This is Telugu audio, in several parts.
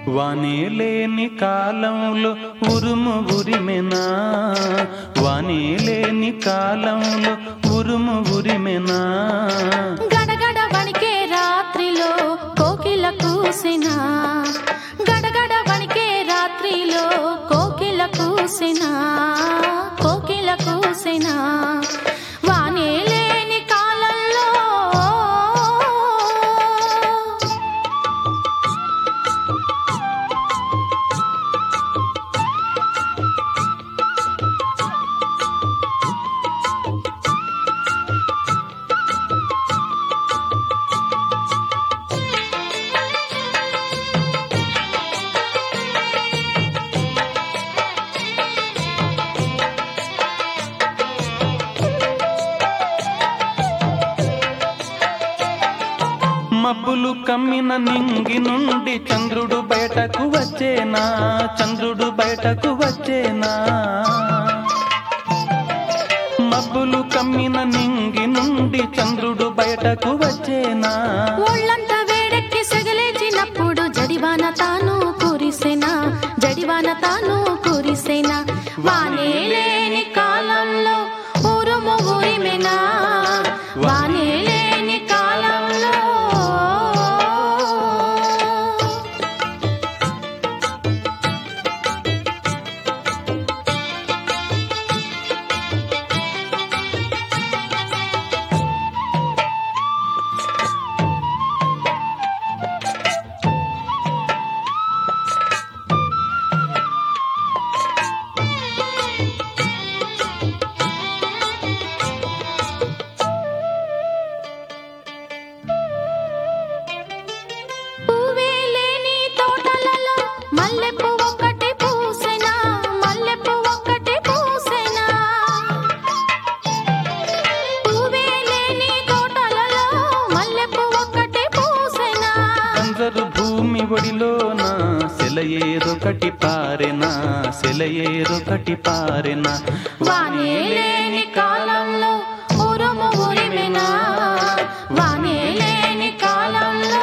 వానే లేని కాలంలో ఉరుము ఉరిమెనా వానే లేని కాలంలో ఉరుము ఉరిమెనా గడగడ వణికే రాత్రిలో కోకిల కూసినా గడగడ వణికే రాత్రిలో కోకిల కూసినా కోకిల కూసినా వానే లేని కాలంలో మబ్బులు కమ్మిన నింగి నుండి చంద్రుడు బయటకు వచ్చేనా చంద్రుడు బయటకు వచ్చేనా మబ్బులు కమ్మిన నింగి నుండి చంద్రుడు బయటకు వచ్చేనా ఒళ్ళంతా వేడెక్కి సెగలేచినప్పుడు జడివాన తాను కురిసెనా జడివాన తాను కురిసెనా వానే లేని కాలంలో ఉరుము ఉరిమెనా వానే లేని కాలంలో పువ్వే లేని తోటలలో మల్లెపూ ఒక్కటి పూసెనా మల్లెపూ ఒక్కటి పూసెనా పువ్వే లేని తోటలలో మల్లెపూ ఒక్కటి పూసెనా అందరు భూమి ఒడిలోన సెలయేరొకటి పారెనా సెలయేరొకటి పారెనా వానే లేని కాలంలో ఉరుము ఉరిమెనా వానే లేని కాలంలో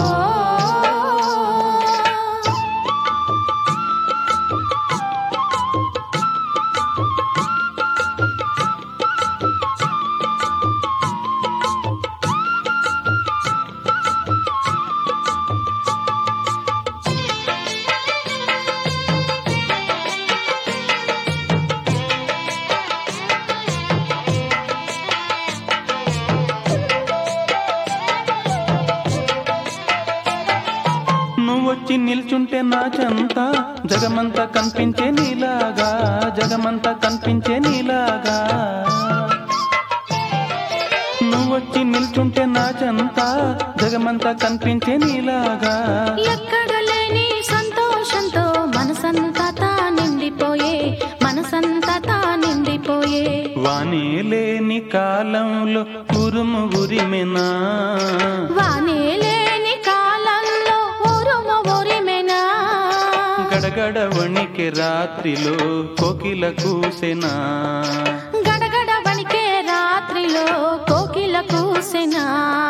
నువ్వొచ్చి నిల్చుంటే నా చెంత జగమంతా కనిపించే నీలాగా జగమంతా కనిపించే నీలాగా నువ్వొచ్చి నిల్చుంటే నా చెంత జగమంతా కనిపించే నీలాగా ఎక్కడ లేని సంతోషంతో మనసంతా తా నిండిపోయే మనసంతా తా నిండిపోయే వానే లేని కాలంలో ఉరుము ఉరిమెనా వానే లేని కాలంలో ఉరుము ఉరిమెనా గడగడ వణికి రాత్రిలో కోకిల కూసెనా గడగడ వణికే రాత్రిలో కోకిల కూసెనా